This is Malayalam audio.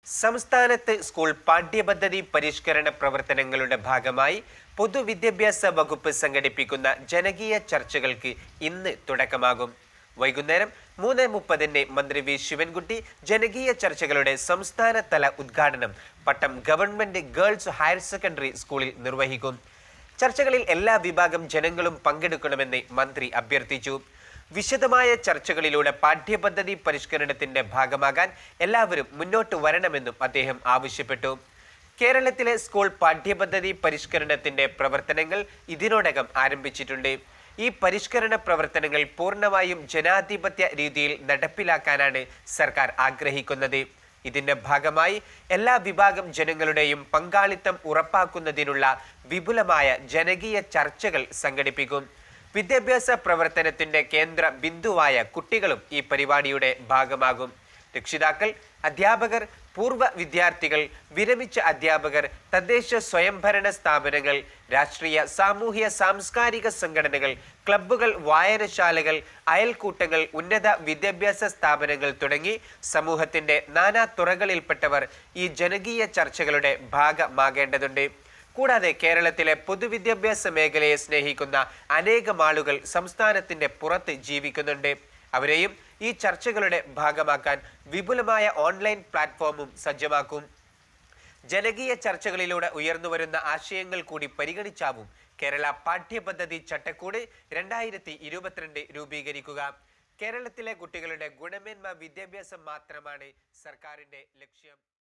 സംസ്ഥാനത്ത് സ്കൂൾ പാഠ്യപദ്ധതി പരിഷ്കരണ പ്രവർത്തനങ്ങളുടെ ഭാഗമായി പൊതുവിദ്യാഭ്യാസ വകുപ്പ് സംഘടിപ്പിക്കുന്ന ജനകീയ ചർച്ചകൾക്ക് ഇന്ന് തുടക്കമാകും വൈകുന്നേരം മൂന്ന് മുപ്പതിന് മന്ത്രി വി ശിവൻകുട്ടി ജനകീയ ചർച്ചകളുടെ സംസ്ഥാനതല ഉദ്ഘാടനം Pattom government girls higher secondary സ്കൂളിൽ നിർവഹിക്കും ചർച്ചകളിൽ എല്ലാ വിഭാഗം ജനങ്ങളും പങ്കെടുക്കണമെന്ന് മന്ത്രി അഭ്യർത്ഥിച്ചു വിശദമായ ചർച്ചകളിലൂടെ പാഠ്യപദ്ധതി പരിഷ്കരണത്തിന്റെ ഭാഗമാകാൻ എല്ലാവരും മുന്നോട്ട് വരണമെന്നും അദ്ദേഹം ആവശ്യപ്പെട്ടു കേരളത്തിലെ സ്കൂൾ പാഠ്യപദ്ധതി പരിഷ്കരണത്തിന്റെ പ്രവർത്തനങ്ങൾ ഇതിനോടകം ആരംഭിച്ചിട്ടുണ്ട് ഈ പരിഷ്കരണ പ്രവർത്തനങ്ങൾ പൂർണ്ണമായും ജനാധിപത്യ രീതിയിൽ നടപ്പിലാക്കാനാണ് സർക്കാർ ആഗ്രഹിക്കുന്നത് ഇതിന്റെ ഭാഗമായി എല്ലാ വിഭാഗം ജനങ്ങളുടെയും പങ്കാളിത്തം ഉറപ്പാക്കുന്നതിനുള്ള വിപുലമായ ജനകീയ ചർച്ചകൾ സംഘടിപ്പിക്കും വിദ്യാഭ്യാസ പ്രവർത്തനത്തിന്റെ കേന്ദ്ര ബിന്ദുവായ കുട്ടികളും ഈ പരിപാടിയുടെ ഭാഗമാകും രക്ഷിതാക്കൾ അധ്യാപകർ പൂർവ്വ വിദ്യാർത്ഥികൾ വിരമിച്ച അധ്യാപകർ തദ്ദേശ സ്വയംഭരണ സ്ഥാപനങ്ങൾ രാഷ്ട്രീയ സാമൂഹ്യ സാംസ്കാരിക സംഘടനകൾ ക്ലബ്ബുകൾ വായനശാലകൾ അയൽക്കൂട്ടങ്ങൾ ഉന്നത വിദ്യാഭ്യാസ സ്ഥാപനങ്ങൾ തുടങ്ങി സമൂഹത്തിന്റെ നാനാ തുറകളിൽപ്പെട്ടവർ ഈ ജനകീയ ചർച്ചകളുടെ ഭാഗമാകേണ്ടതുണ്ട് കൂടാതെ കേരളത്തിലെ പൊതുവിദ്യാഭ്യാസ മേഖലയെ സ്നേഹിക്കുന്ന അനേകം ആളുകൾ സംസ്ഥാനത്തിന്റെ പുറത്ത് ജീവിക്കുന്നുണ്ട് അവരെയും ഈ ചർച്ചകളുടെ ഭാഗമാക്കാൻ വിപുലമായ ഓൺലൈൻ പ്ലാറ്റ്ഫോമും സജ്ജമാക്കും ജനകീയ ചർച്ചകളിലൂടെ ഉയർന്നുവരുന്ന ആശയങ്ങൾ കൂടി പരിഗണിച്ചാവും കേരള പാഠ്യപദ്ധതി ചട്ടക്കൂട് രണ്ടായിരത്തി ഇരുപത്തിരണ്ട് രൂപീകരിക്കുക കേരളത്തിലെ കുട്ടികളുടെ ഗുണമേന്മ വിദ്യാഭ്യാസം മാത്രമാണ് സർക്കാരിന്റെ ലക്ഷ്യം